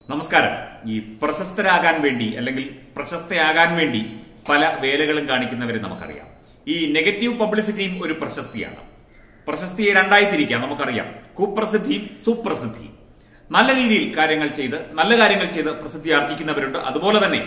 നമസ്കാരം ഈ പ്രശസ്തരാകാൻ വേണ്ടി അല്ലെങ്കിൽ പ്രശസ്തയാകാൻ വേണ്ടി പല വേലകളും കാണിക്കുന്നവരെ നമുക്കറിയാം ഈ നെഗറ്റീവ് പബ്ലിസിറ്റിയും ഒരു പ്രശസ്തിയാണ് പ്രശസ്തിയെ രണ്ടായി തിരിക്കാം നമുക്കറിയാം കുപ്രസിദ്ധിയും സുപ്രസിദ്ധിയും നല്ല രീതിയിൽ കാര്യങ്ങൾ ചെയ്ത് നല്ല കാര്യങ്ങൾ ചെയ്ത് പ്രസിദ്ധി ആർജിക്കുന്നവരുണ്ട് അതുപോലെ തന്നെ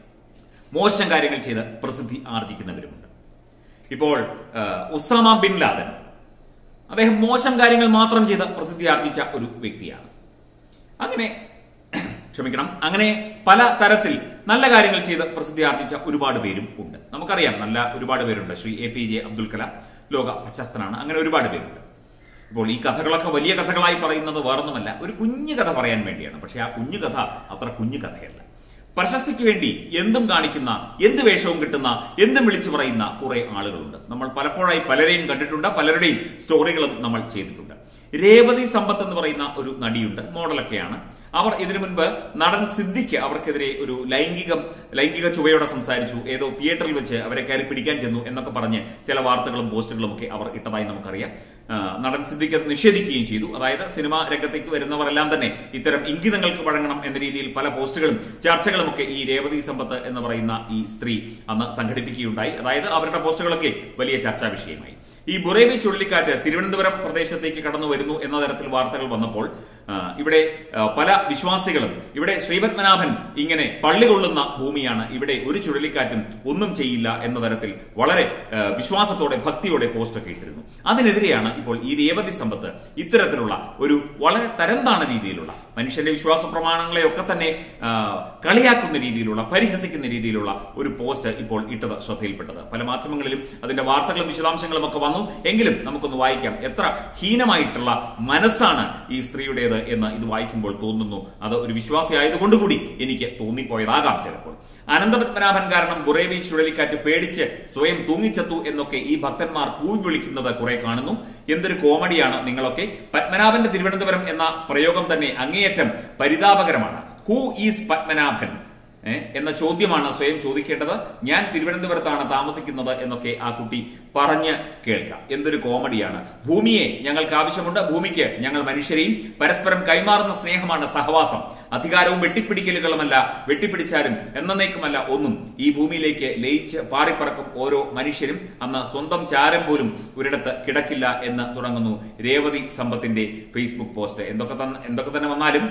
മോശം കാര്യങ്ങൾ ചെയ്ത് പ്രസിദ്ധി ആർജിക്കുന്നവരുമുണ്ട് ഇപ്പോൾ ആ, ഉസാമ ബിൻ ലാദൻ അദ്ദേഹം മോശം കാര്യങ്ങൾ മാത്രം ചെയ്ത് പ്രസിദ്ധി ആർജിച്ച ഒരു വ്യക്തിയാണ് അങ്ങനെ ക്ഷമിക്കണം അങ്ങനെ പല തരത്തിൽ നല്ല കാര്യങ്ങൾ ചെയ്ത് പ്രസിദ്ധി ആർജിച്ച ഒരുപാട് പേരും ഉണ്ട് നമുക്കറിയാം നല്ല ഒരുപാട് പേരുണ്ട് Shri A P J Abdul Kalam ലോക പ്രശസ്തനാണ് അങ്ങനെ ഒരുപാട് പേരുണ്ട് ഇപ്പോൾ ഈ കഥകളൊക്കെ വലിയ കഥകളായി പറയുന്നത് വേറൊന്നുമല്ല ഒരു കുഞ്ഞു കഥ പറയാൻ വേണ്ടിയാണ് പക്ഷെ ആ കുഞ്ഞു കഥ അത്ര കുഞ്ഞു കഥയല്ല പ്രശസ്തിക്ക് വേണ്ടി എന്തും കാണിക്കുന്ന എന്ത് വേഷവും കിട്ടുന്ന എന്തും വിളിച്ചു പറയുന്ന കുറെ ആളുകളുണ്ട് നമ്മൾ പലപ്പോഴായി പലരെയും കണ്ടിട്ടുണ്ട് പലരുടെയും സ്റ്റോറികളും നമ്മൾ ചെയ്തിട്ടുണ്ട് രേവതി സമ്പത്ത് എന്ന് പറയുന്ന ഒരു നടിയുണ്ട് മോഡലൊക്കെയാണ് അവർ ഇതിനു മുൻപ് നടൻ സിദ്ദിഖ് അവർക്കെതിരെ ഒരു ലൈംഗികം ലൈംഗിക ചുവയോടെ സംസാരിച്ചു ഏതോ തിയേറ്ററിൽ വെച്ച് അവരെ കയറി പിടിക്കാൻ ചെന്നു എന്നൊക്കെ പറഞ്ഞ് ചില വാർത്തകളും പോസ്റ്റുകളും ഒക്കെ അവർ ഇട്ടതായി നമുക്കറിയാം ആ, നടൻ സിദ്ദിഖ് അത് നിഷേധിക്കുകയും ചെയ്തു അതായത് സിനിമാ രംഗത്തേക്ക് വരുന്നവരെല്ലാം തന്നെ ഇത്തരം ഇംഗിതങ്ങൾക്ക് വഴങ്ങണം എന്ന രീതിയിൽ പല പോസ്റ്റുകളും ചർച്ചകളും ഒക്കെ ഈ രേവതി സമ്പത്ത് എന്ന് പറയുന്ന ഈ സ്ത്രീ അന്ന് സംഘടിപ്പിക്കുകയുണ്ടായി അതായത് അവരുടെ പോസ്റ്റുകളൊക്കെ വലിയ ചർച്ചാ വിഷയമായി ഈ ബുറേവി ചുഴലിക്കാറ്റ് തിരുവനന്തപുരം പ്രദേശത്തേക്ക് കടന്നു വരുന്നു എന്ന തരത്തിൽ വാർത്തകൾ വന്നപ്പോൾ ആ, ഇവിടെ ആ, പല വിശ്വാസികളും ഇവിടെ ശ്രീപത്മനാഭൻ ഇങ്ങനെ പള്ളി കൊള്ളുന്ന ഭൂമിയാണ് ഇവിടെ ഒരു ചുഴലിക്കാറ്റും ഒന്നും ചെയ്യില്ല എന്ന തരത്തിൽ വളരെ ആ, വിശ്വാസത്തോടെ ഭക്തിയോടെ പോസ്റ്റൊക്കെ ഇട്ടിരുന്നു അതിനെതിരെയാണ് ഇപ്പോൾ ഈ രേവതി സമ്പത്ത് ഇത്തരത്തിലുള്ള ഒരു വളരെ തരംതാണ രീതിയിലുള്ള മനുഷ്യന്റെ വിശ്വാസ പ്രമാണങ്ങളെയൊക്കെ തന്നെ ആ, കളിയാക്കുന്ന രീതിയിലുള്ള പരിഹസിക്കുന്ന രീതിയിലുള്ള ഒരു പോസ്റ്റ് ഇപ്പോൾ ഇട്ടത് ശ്രദ്ധയിൽപ്പെട്ടത് പല മാധ്യമങ്ങളിലും അതിന്റെ വാർത്തകളും വിശദാംശങ്ങളും ഒക്കെ വന്നു എങ്കിലും നമുക്കൊന്ന് വായിക്കാം എത്ര ഹീനമായിട്ടുള്ള മനസ്സാണ് ഈ സ്ത്രീയുടേത് എന്ന് ഇത് വായിക്കുമ്പോൾ തോന്നുന്നു അത് ഒരു വിശ്വാസി ആയതുകൊണ്ടുകൂടി എനിക്ക് തോന്നിപ്പോയതാകാം ചിലപ്പോൾ അനന്തപത്മനാഭൻ കാരണം ബുറേവി ചുഴലിക്കാറ്റ് പേടിച്ച് സ്വയം തൂങ്ങിച്ചെത്തു എന്നൊക്കെ ഈ ഭക്തന്മാർ കൂവി വിളിക്കുന്നത് കുറെ കാണുന്നു എന്തൊരു കോമഡിയാണ് നിങ്ങളൊക്കെ പത്മനാഭന്റെ തിരുവനന്തപുരം എന്ന പ്രയോഗം തന്നെ അങ്ങേയറ്റം പരിതാപകരമാണ് ഹൂ ഈസ് പത്മനാഭൻ ഏ, എന്ന ചോദ്യമാണ് സ്വയം ചോദിക്കേണ്ടത് ഞാൻ തിരുവനന്തപുരത്താണ് താമസിക്കുന്നത് എന്നൊക്കെ ആ കുട്ടി പറഞ്ഞ് കേൾക്കാം എന്തൊരു കോമഡിയാണ് ഭൂമിയെ ഞങ്ങൾക്ക് ആവശ്യമുണ്ട് ഭൂമിക്ക് ഞങ്ങൾ മനുഷ്യരെയും പരസ്പരം കൈമാറുന്ന സ്നേഹമാണ് സഹവാസം അധികാരവും വെട്ടിപ്പിടിക്കലുകളുമല്ല വെട്ടിപ്പിടിച്ചാലും എന്നേക്കുമല്ല ഒന്നും ഈ ഭൂമിയിലേക്ക് ലയിച്ച് പാറിപ്പറക്കും ഓരോ മനുഷ്യരും അന്ന് സ്വന്തം ചാരം പോലും ഒരിടത്ത് കിടക്കില്ല എന്ന് തുടങ്ങുന്നു രേവതി സമ്പത്തിന്റെ ഫേസ്ബുക്ക് പോസ്റ്റ് എന്തൊക്കെ തന്നെ എന്തൊക്കെ തന്നെ വന്നാലും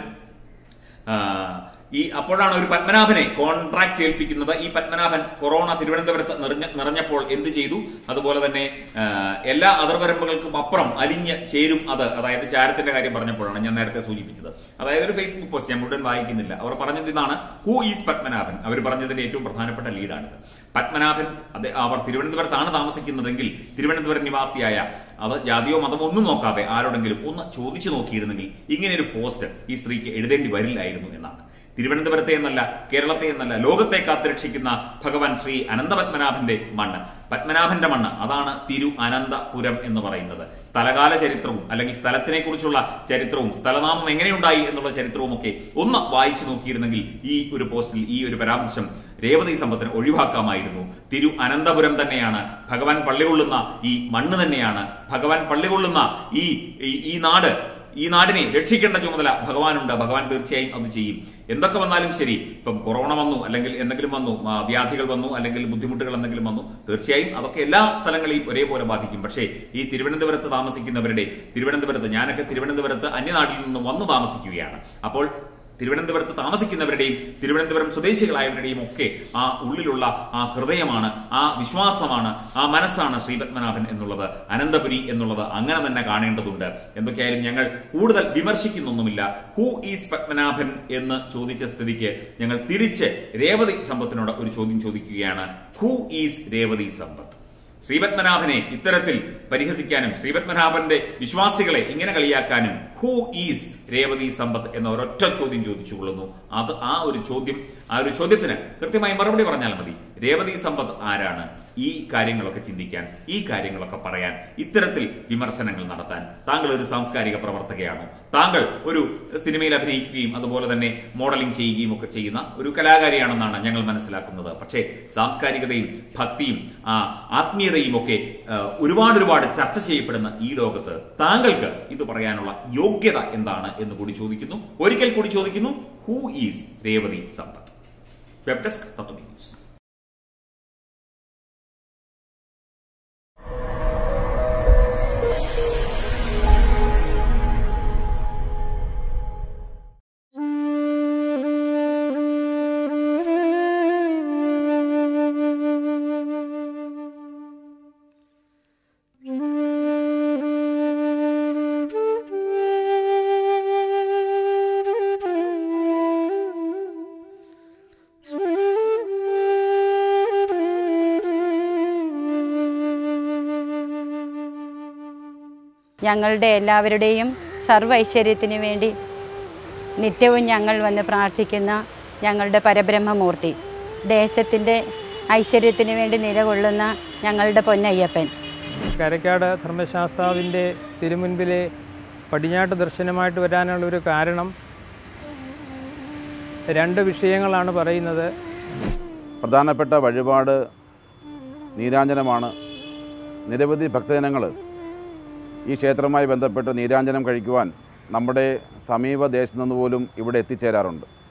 ആ, ഈ അപ്പോഴാണ് ഒരു പത്മനാഭനെ കോൺട്രാക്ട് ഏൽപ്പിക്കുന്നത് ഈ പത്മനാഭൻ കൊറോണ തിരുവനന്തപുരത്ത് നിറഞ്ഞ നിറഞ്ഞപ്പോൾ എന്ത് ചെയ്തു അതുപോലെ തന്നെ ആ, എല്ലാ അതിർവരമ്പുകൾക്കും അപ്പുറം അലിഞ്ഞ് ചേരും അത് അതായത് ചാരത്തിന്റെ കാര്യം പറഞ്ഞപ്പോഴാണ് ഞാൻ നേരത്തെ സൂചിപ്പിച്ചത് അതായത് ഒരു ഫേസ്ബുക്ക് പോസ്റ്റ് ഞാൻ മുഴുവൻ വായിക്കുന്നില്ല അവർ പറഞ്ഞത് ഇതാണ് ഹൂ ഈസ് പത്മനാഭൻ അവർ പറഞ്ഞതിന്റെ ഏറ്റവും പ്രധാനപ്പെട്ട ലീഡാണിത് പത്മനാഭൻ അത് അവർ തിരുവനന്തപുരത്താണ് താമസിക്കുന്നതെങ്കിൽ തിരുവനന്തപുരം നിവാസിയായ അത് ജാതിയോ മതമോ ഒന്നും നോക്കാതെ ആരോടെങ്കിലും ഒന്ന് ചോദിച്ചു നോക്കിയിരുന്നെങ്കിൽ ഇങ്ങനെ ഒരു പോസ്റ്റ് ഈ സ്ത്രീക്ക് എഴുതേണ്ടി വരില്ലായിരുന്നു എന്നാണ് തിരുവനന്തപുരത്തെ എന്നല്ല കേരളത്തെ എന്നല്ല ലോകത്തെ കാത്തുരക്ഷിക്കുന്ന ഭഗവാൻ ശ്രീ അനന്തപത്മനാഭന്റെ മണ്ണ് പത്മനാഭന്റെ മണ്ണ് അതാണ് തിരു അനന്തപുരം എന്ന് പറയുന്നത് സ്ഥലകാല ചരിത്രവും അല്ലെങ്കിൽ സ്ഥലത്തിനെ കുറിച്ചുള്ള ചരിത്രവും സ്ഥലനാമം എങ്ങനെയുണ്ടായി എന്നുള്ള ചരിത്രവും ഒക്കെ ഒന്ന് വായിച്ചു നോക്കിയിരുന്നെങ്കിൽ ഈ ഒരു പോസ്റ്റിൽ ഈ ഒരു പരാമർശം രേവതി സമ്പത്തിന് ഒഴിവാക്കാമായിരുന്നു തിരു അനന്തപുരം തന്നെയാണ് ഭഗവാൻ പള്ളികൊള്ളുന്ന ഈ മണ്ണ് തന്നെയാണ് ഭഗവാൻ പള്ളികൊള്ളുന്ന ഈ ഈ- ഈ നാട് ഈ നാടിനെ രക്ഷിക്കേണ്ട ചുമതല ഭഗവാനുണ്ട് ഭഗവാൻ തീർച്ചയായും അത് ചെയ്യും എന്തൊക്കെ വന്നാലും ശരി ഇപ്പം കൊറോണ വന്നു അല്ലെങ്കിൽ എന്തെങ്കിലും വന്നു ആ, വ്യാധികൾ വന്നു അല്ലെങ്കിൽ ബുദ്ധിമുട്ടുകൾ എന്തെങ്കിലും വന്നു തീർച്ചയായും അതൊക്കെ എല്ലാ സ്ഥലങ്ങളെയും ഒരേപോലെ ബാധിക്കും പക്ഷേ ഈ തിരുവനന്തപുരത്ത് താമസിക്കുന്നവരുടെ തിരുവനന്തപുരത്ത് ഞാനൊക്കെ തിരുവനന്തപുരത്ത് അന്യനാട്ടിൽ നിന്ന് വന്നു താമസിക്കുകയാണ് അപ്പോൾ തിരുവനന്തപുരത്ത് താമസിക്കുന്നവരുടെയും തിരുവനന്തപുരം സ്വദേശികളായവരുടെയും ഒക്കെ ആ ഉള്ളിലുള്ള ആ ഹൃദയമാണ് ആ വിശ്വാസമാണ് ആ മനസ്സാണ് ശ്രീപത്മനാഭൻ എന്നുള്ളത് അനന്തപുരി എന്നുള്ളത് അങ്ങനെ തന്നെ കാണേണ്ടതുണ്ട് എന്തൊക്കെയായാലും ഞങ്ങൾ കൂടുതൽ വിമർശിക്കുന്നൊന്നുമില്ല ഹൂ ഈസ് പത്മനാഭൻ എന്ന് ചോദിച്ച സ്ഥിതിക്ക് ഞങ്ങൾ തിരിച്ച് രേവതി സമ്പത്തിനോട് ഒരു ചോദ്യം ചോദിക്കുകയാണ് ഹൂ ഈസ് രേവതി സമ്പത്ത് ശ്രീപത്മനാഭനെ ഇത്തരത്തിൽ പരിഹസിക്കാനും ശ്രീപത്മനാഭന്റെ വിശ്വാസികളെ ഇങ്ങനെ കളിയാക്കാനും ഹൂ ഈസ് രേവതി സമ്പത്ത് എന്ന ഒരൊറ്റ ചോദ്യം ചോദിച്ചുകൊള്ളുന്നു അത് ആ ഒരു ചോദ്യം ആ ഒരു ചോദ്യത്തിന് കൃത്യമായി മറുപടി പറഞ്ഞാൽ മതി രേവതി സമ്പത്ത് ആരാണ് ഈ കാര്യങ്ങളൊക്കെ ചിന്തിക്കാൻ ഈ കാര്യങ്ങളൊക്കെ പറയാൻ ഇത്തരത്തിൽ വിമർശനങ്ങൾ നടത്താൻ താങ്കൾ ഒരു സാംസ്കാരിക പ്രവർത്തകയാണോ താങ്കൾ ഒരു സിനിമയിൽ അഭിനയിക്കുകയും അതുപോലെ തന്നെ മോഡലിംഗ് ചെയ്യുകയും ഒക്കെ ചെയ്യുന്ന ഒരു കലാകാരിയാണെന്നാണ് ഞങ്ങൾ മനസ്സിലാക്കുന്നത് പക്ഷേ സാംസ്കാരികതയും ഭക്തിയും ആ ആത്മീയതയും ഒക്കെ ആ, ഒരുപാട് ഒരുപാട് ചർച്ച ചെയ്യപ്പെടുന്ന ഈ ലോകത്ത് താങ്കൾക്ക് ഇത് പറയാനുള്ള യോഗ്യത എന്താണ് എന്ന് കൂടി ചോദിക്കുന്നു ഒരിക്കൽ കൂടി ചോദിക്കുന്നു who is Revathi Sampath web desk Tatwamayi news ഞങ്ങളുടെ എല്ലാവരുടെയും സർവ്വ ഐശ്വര്യത്തിനു വേണ്ടി നിത്യവും ഞങ്ങൾ വന്ന് പ്രാർത്ഥിക്കുന്ന ഞങ്ങളുടെ പരബ്രഹ്മമൂർത്തി ദേശത്തിൻ്റെ ഐശ്വര്യത്തിനു വേണ്ടി നിലകൊള്ളുന്ന ഞങ്ങളുടെ പൊന്നയ്യപ്പൻ കരക്കാട് ധർമ്മശാസ്താവിൻ്റെ തിരുമുൻപിലെ പടിഞ്ഞാട്ട് ദർശനമായിട്ട് വരാനുള്ള ഒരു കാരണം രണ്ട് വിഷയങ്ങളാണ് പറയുന്നത് പ്രധാനപ്പെട്ട വഴിപാട് നീരാഞ്ജനമാണ് നിരവധി ഭക്തജനങ്ങൾ ഈ ക്ഷേത്രവുമായി ബന്ധപ്പെട്ട് നീരാഞ്ജനം കഴിക്കുവാൻ നമ്മുടെ സമീപ ദേശത്തു നിന്ന് പോലും ഇവിടെ എത്തിച്ചേരാറുണ്ട്